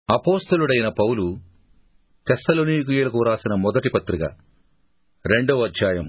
అపోస్తలుడైన పౌలు తెస్సలోనికీయులకు రాసిన మొదటి పత్రిక రెండవ అధ్యాయము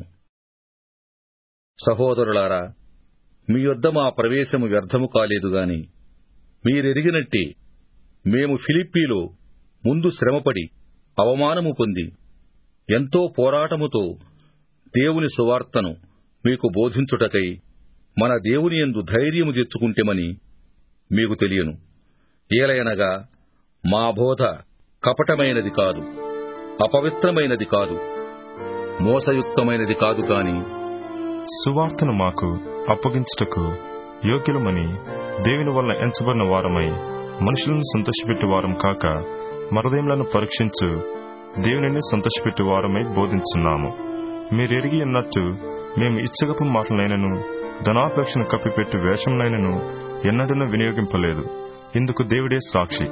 సహోదరులారా మీ యొద్ద మా ప్రవేశము వ్యర్థము కాలేదు గాని మీరెరిగినట్టి మేము ఫిలిప్పీలో ముందు శ్రమపడి అవమానము పొంది ఎంతో పోరాటముతో దేవుని సువార్తను మీకు బోధించుటకై మన దేవుని యందు ధైర్యము తెచ్చుకుంటేమని మీకు తెలియను ఏలయనగా మా బోధ కపటమైనది కాదు అపవిత్రమైనది కాదు మోసయుక్తమైనది కాదు కాని సువార్తను మాకు అప్పగించుటకు యోగ్యులమని దేవుని వలన ఎంచబడిన వారమై మనుషులను సంతోషపెట్టే వారం కాక మరదేములను పరీక్షించు దేవునిని సంతోషపెట్టే వారమై బోధించున్నాము మీరెరిగి ఉన్నట్టు మేము ఇచ్చగపు మాటలైనను ధనాపేక్షను కప్పిపెట్టి వేషంనైనను ఎన్నడూ వినియోగింపలేదు ఇందుకు దేవుడే సాక్షి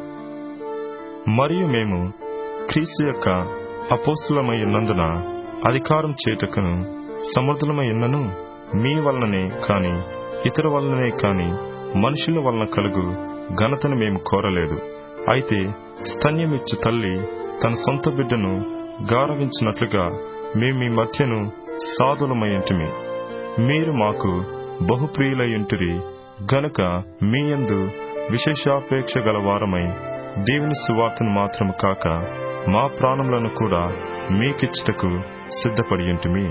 మరియు మేము క్రీస్తు యొక్క అపోస్తులమై ఉన్నందున అధికారం చేయుటకును సమర్థులమై ఉన్నను మీ వలననే కాని ఇతర వలననే కాని మనుషుల వలన కలుగు ఘనతను మేము కోరలేదు అయితే స్తన్యమిచ్చు తల్లి తన సొంత బిడ్డను గారవించినట్లుగా మేము మీ మధ్యను సాధులమయ్యంటిమి మీరు మాకు బహుప్రియులయ్యుంటిరి గనుక మీయందు విశేషాపేక్ష గల వారమై దేవుని సువార్తను మాత్రము కాక మా ప్రాణములను కూడా మీకిచ్చుటకు సిద్ధపడి ఉంటిమి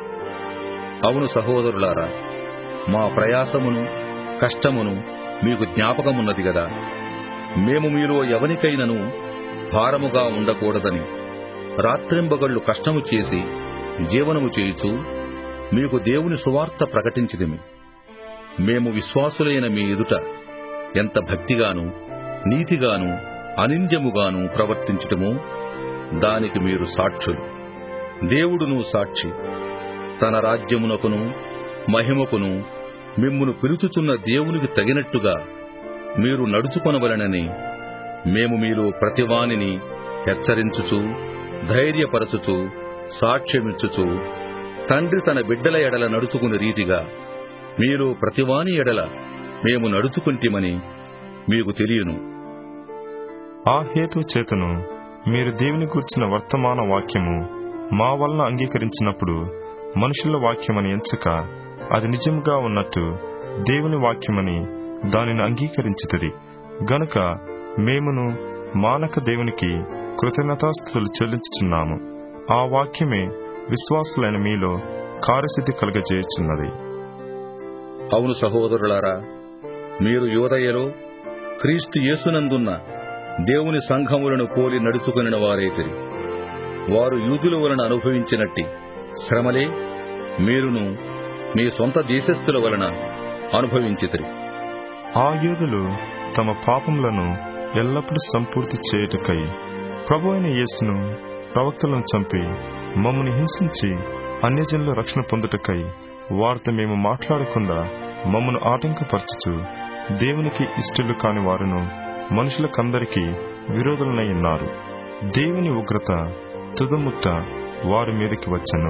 అవును సహోదరులారా మా ప్రయాసమును కష్టమును మీకు జ్ఞాపకమున్నది గదా మేము మీలో ఎవనికైనను భారముగా ఉండకూడదని రాత్రింబగళ్లు కష్టము చేసి జీవనము చేయుచు మీకు దేవుని సువార్త ప్రకటించిదిమి మేము విశ్వాసులైన మీ ఎదుట ఎంత భక్తిగాను నీతిగాను అనింద్యముగాను ప్రవర్తించటమో దానికి మీరు సాక్షులు దేవుడును సాక్షి తన రాజ్యమునకును మహిమకును మిమ్మును పిలుచుచున్న దేవునికి తగినట్టుగా మీరు నడుచుకొనవలనని మేము మీలో ప్రతివానిని హెచ్చరించుచు ధైర్యపరచుచు సాక్ష్యమిచ్చుచు తండ్రి తన బిడ్డల ఎడల నడుచుకుని రీతిగా మీరు ప్రతివాని ఎడల మేము నడుచుకుంటిమని మీకు తెలియను ఆ హేతు చేతను మీరు దేవుని కూర్చిన వర్తమాన వాక్యము మా వలన అంగీకరించినప్పుడు మనుషుల వాక్యమని ఎంచక అది నిజంగా ఉన్నట్టు దేవుని వాక్యమని దానిని అంగీకరించుతుంది గనుక మేమును మానక దేవునికి కృతజ్ఞతాస్థుతులు చెల్లించుచున్నాము ఆ వాక్యమే విశ్వాసులైన మీలో కార్యసిద్ధి కలుగజేయుచున్నది అవును సహోదరులారా మీరు యోదయలో క్రీస్తు యేసునందున్న దేవుని సంఘములను పోలి నడుచుకుని వారైతిరి వారు యూదుల వలన అనుభవించినట్టి శ్రమలే మీరును మీ సొంత దేశస్థుల వలన అనుభవించితిరి ఆ యూదులు తమ పాపములను ఎల్లప్పుడూ సంపూర్తి చేయుటకై ప్రభు అయిన యేసును ప్రవక్తలను చంపి మమ్మల్ని హింసించి అన్యజనుల రక్షణ పొందుటకై వారితో మేము మాట్లాడకుండా మమ్మను ఆటంకపరచుచు దేవునికి ఇష్టలు కాని వారును మనుషులకందరికీ విరోధులనై ఉన్నారు దేవుని ఉగ్రత తుదముట్ట వారి మీదకి వచ్చను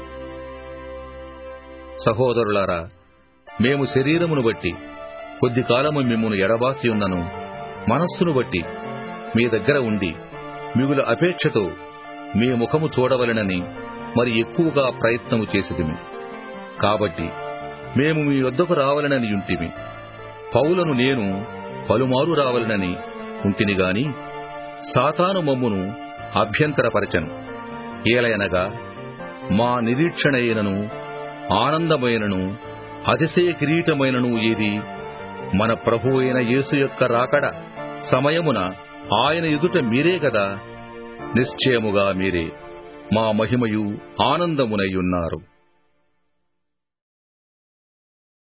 సహోదరులారా మేము శరీరమును బట్టి కొద్ది కాలము మిమ్మును ఎడబాసి ఉన్నను మనస్సును బట్టి మీ దగ్గర ఉండి మిగుల అపేక్షతో మీ ముఖము చూడవలనని మరి ఎక్కువగా ప్రయత్నము చేసిదిమి కాబట్టి మేము మీ వద్దకు రావాలనని యుంటిమి పౌలను నేను పలుమారు రావాలనని ఉంటిని గాని సాతాను మమ్మును అభ్యంతరపరచను ఏలయనగా మా నిరీక్షణ అయినను ఆనందమైనను అతిశయ కిరీటమైనను ఏది మన ప్రభు అయిన యేసు యొక్క రాకడ సమయమున ఆయన ఎదుట మీరే గదా నిశ్చయముగా మీరే మా మహిమయు ఆనందమునై ఉన్నారు